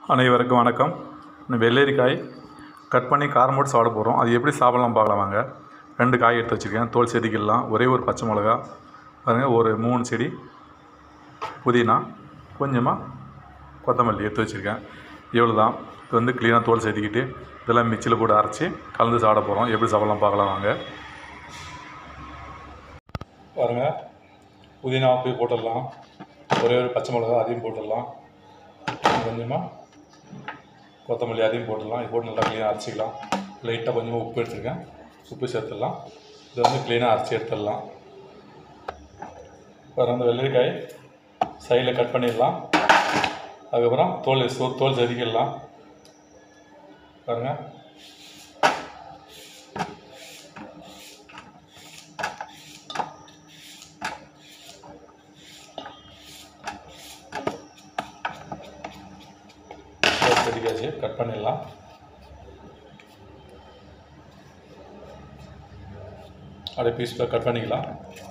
அனைவருக்கும் வணக்கம் இந்த வெள்ளரிக்காய் கட் பண்ணி காரம் போட்டு சாப்பிட போகிறோம் அது எப்படி சாப்பிடலாம் பார்க்கலாம் வாங்க ரெண்டு காய் எடுத்து வச்சுருக்கேன் தோல் செடிக்கலாம் ஒரே ஒரு பச்சை மிளகா பாருங்கள் ஒரு மூணு செடி புதினா கொஞ்சமாக கொத்தமல்லி எடுத்து வச்சுருக்கேன் இவ்வளோ தான் இது வந்து க்ளீனாக தோல் செதுக்கிட்டு இதெல்லாம் மிக்சியில் போட்டு அரைச்சி கலந்து சாப்பிட போகிறோம் எப்படி சாப்பிடலாம் பார்க்கலாம் வாங்க பாருங்கள் புதினா போய் போட்டுடலாம் ஒரே ஒரு பச்சை மிளகா அதையும் போட்டுடலாம் கொஞ்சமாக கொத்தமல்லி அதையும் போட்டுடலாம் இது போட்டு நல்லா க்ளீனாக அரைச்சிக்கலாம் லைட்டாக கொஞ்சமாக உப்பு எடுத்துருக்கேன் உப்பு சேர்த்துடலாம் இதை வந்து க்ளீனாக அரைச்சி எடுத்துடலாம் வேறு வந்து வெள்ளரிக்காய் சைடில் கட் பண்ணிடலாம் அதுக்கப்புறம் தோல் சோ- தோல் செதுக்கிடலாம் பாருங்கள் தோல் செதுக்கியாச்சு கட் பண்ணிடலாம் அப்படியே பீஸ் கட் பண்ணிக்கலாம்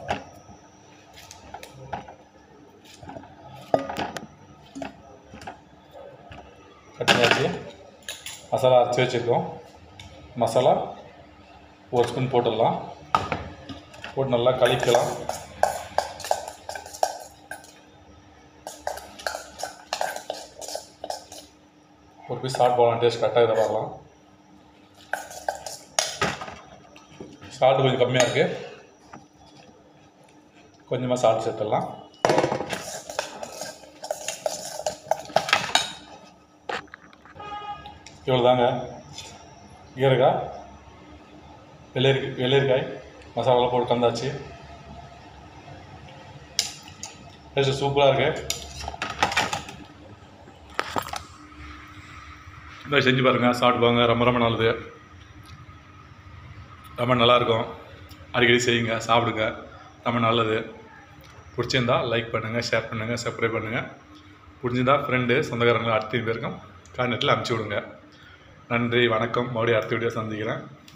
கட் பண்ணியாச்சு மசாலா அரைச்சி வச்சுருக்கோம் மசாலா ஒரு ஸ்பூன் போட்டுடலாம் போட்டு நல்லா கழிக்கலாம் ஒரு பீஸ் சால்ட் போடலாம் டேஸ்ட் கரெக்டாக இதை வரலாம் சால்ட் கொஞ்சம் கம்மியாக இருக்குது கொஞ்சமாக சால்ட் சேர்த்துடலாம் இவ்வளோ தாங்க ஈரக்காய் வெள்ளரி வெள்ளரிக்காய் மசாலாலாம் போட்டு கலந்தாச்சு டேஸ்ட் சூப்பராக இருக்கு இந்த செஞ்சு பாருங்கள் சாப்பிட்டு பாருங்க ரொம்ப ரொம்ப நல்லது ரொம்ப நல்லாயிருக்கும் அடிக்கடி செய்யுங்க சாப்பிடுங்க ரொம்ப நல்லது பிடிச்சிருந்தா லைக் பண்ணுங்கள் ஷேர் பண்ணுங்கள் சப்ஸ்கிரைப் பண்ணுங்கள் பிடிச்சிருந்தா ஃப்ரெண்டு சொந்தக்காரங்க அடுத்த பேருக்கும் கான்டெக்டில் அனுப்பிச்சி விடுங்க நன்றி வணக்கம் மறுபடியும் அடுத்த வீடியோ சந்திக்கிறேன்